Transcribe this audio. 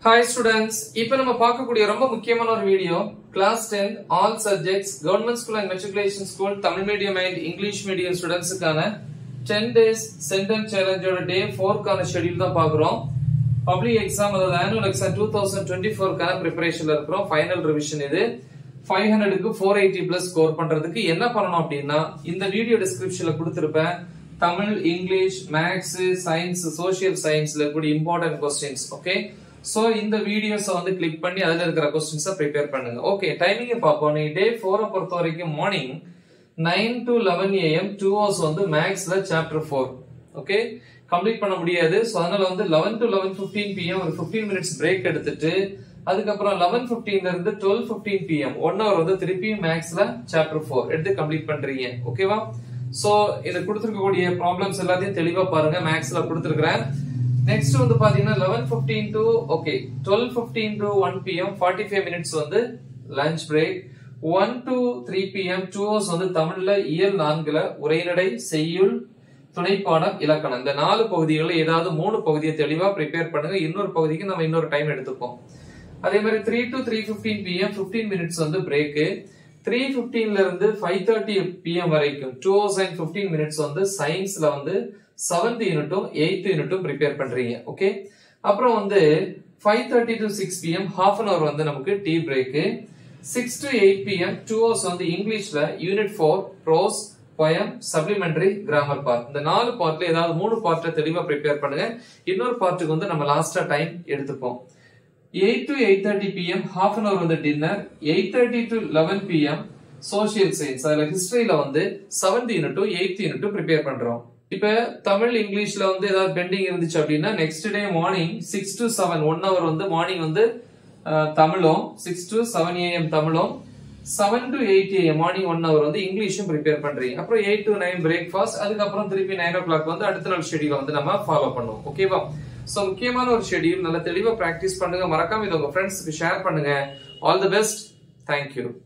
hi students இப்போ நம்ம பார்க்கக்கூடிய ரொம்ப முக்கியமான ஒரு video class ten all subjects government school and matriculation school Tamil medium and English medium ஸ்டூடெண்ட்ஸுக்கான டென் டேஸ் சென்டம் சேலஞ்சோட டே ஃபோர்க்கான ஷெடியூல் தான் பார்க்குறோம் பப்ளிக் எக்ஸாம் அதாவது annual exam two thousand twenty ஃபோர்க்கான ப்ரிப்பரேஷன்ல இருக்கிறோம் ஃபைனல் ரிவிஷன் இது ஃபைவ் ஹண்ட்ரடுக்கு ஃபோர் எயிட்டி பிளஸ் ஸ்கோர் பண்றதுக்கு என்ன பண்ணணும் அப்படின்னா இந்த வீடியோ டிஸ்கிரிப்ஷன்ல கொடுத்திருப்பேன் Tamil English maths science social சயின்ஸ்ல இருக்கக்கூடிய இம்பார்ட்டன்ட் கொஸ்டின்ஸ் ஓகே சோ இந்த வீடியோஸ் வந்து கிளிக் பண்ணி அதுல இருக்கிற கொஸ்டின்ஸை ப்ரிப்பேர் பண்ணுங்க ஓகே டைமிங் பார்ப்போம் நீ டே ஃபோரை பொறுத்த வரைக்கும் morning nine to eleven AM two hours வந்து மேக்ஸ்ல சாப்டர் ஃபோர் ஓகே கம்ப்ளீட் பண்ண முடியாது ஸோ அதனால வந்து eleven to eleven fifteen PM ஒரு ஃபிஃப்டீன் மினிட்ஸ் பிரேக் எடுத்துட்டு அதுக்கப்புறம் லெவன் ஃபிஃப்டீன்ல இருந்து twelve fifteen PM one hour வந்து திருப்பி மேக்ஸ்ல சாப்டர் ஃபோர் எடுத்து கம்ப்ளீட் பண்றீங்க ஓகேவா சோ இது கொடுத்துருக்கக்கூடிய ப்ராப்ளம்ஸ் எல்லாத்தையும் தெளிவா பாருங்க மேக்ஸ்ல கொடுத்துருக்கிறேன் நெக்ஸ்ட் வந்து பாத்தீங்கன்னா eleven fifteen to okay twelve fifteen to one PM forty five minutes வந்து lunch break one to three PM two hours வந்து தமிழ்ல இயல் நான்குல உரைநடை செய்யுள் துணைப்பாடம் இலக்கணம் இந்த நாலு பகுதிகளில் ஏதாவது மூணு பகுதியை தெளிவா ப்ரிப்பேர் பண்ணுங்க இன்னொரு பகுதிக்கு நம்ம இன்னொரு டைம் எடுத்துப்போம் அதே மாதிரி three to three fifteen PM fifteen minutes வந்து பிரேக்கு த்ரீ பிப்டீன்ல இருந்து ஃபைவ் தேர்ட்டி பிஎம் வரைக்கும் two hours and fifteen minutes வந்து சயின்ஸ்ல வந்து செவன்த் யூனிட்டும் எயித் யூனிட்டும் ப்ரிப்பேர் பண்றீங்க ஓகே அப்புறம் வந்து five thirty to six PM half an hour வந்து நமக்கு tea break six to eight PM two hours வந்து இங்கிலீஷ்ல unit four prose poem supplementary grammar part இந்த நாலு பார்ட்ல ஏதாவது மூணு பார்ட்ல தெளிவா ப்ரிப்பேர் பண்ணுங்க இன்னொரு பார்ட்டுக்கு வந்து நம்ம லாஸ்டா டைம் எடுத்துப்போம் eight to eight thirty PM half an hour வந்து dinner eight thirty to eleven PM social science அதுல ஹிஸ்டரியில வந்து செவன்த் யூனிட்டும் எயித் யூனிட்டும் ப்ரிப்பேர் பண்றோம் இப்ப தமிழ் இங்கிலீஷ்ல வந்து ஏதாவது பெண்டிங் இருந்துச்சு அப்படின்னா next day morning six to seven one hour வந்து மார்னிங் வந்து அஹ், தமிழும் சிக்ஸ் டு செவன் ஏஎம் தமிழும் seven to eight AM morning one hour வந்து இங்கிலீஷும் ப்ரிப்பேர் பண்றீங்க அப்புறம் எயிட் டு நைன் பிரேக்ஃபாஸ்ட் அதுக்கப்புறம் திருப்பி நைன் ஓ கிளாக் வந்து அடுத்த நாள் ஷெடியூல வந்து நம்ம ஃபாலோ பண்ணுவோம் ஓகேவா சோ முக்கியமான ஒரு ஷெடியூல் நல்லா தெளிவா பிராக்டிஸ் பண்ணுங்க மறக்காம இதை உங்க ஃப்ரெண்ட்ஸ்க்கு ஷேர் பண்ணுங்க ஆல் தி பெஸ்ட் தேங்க்யூ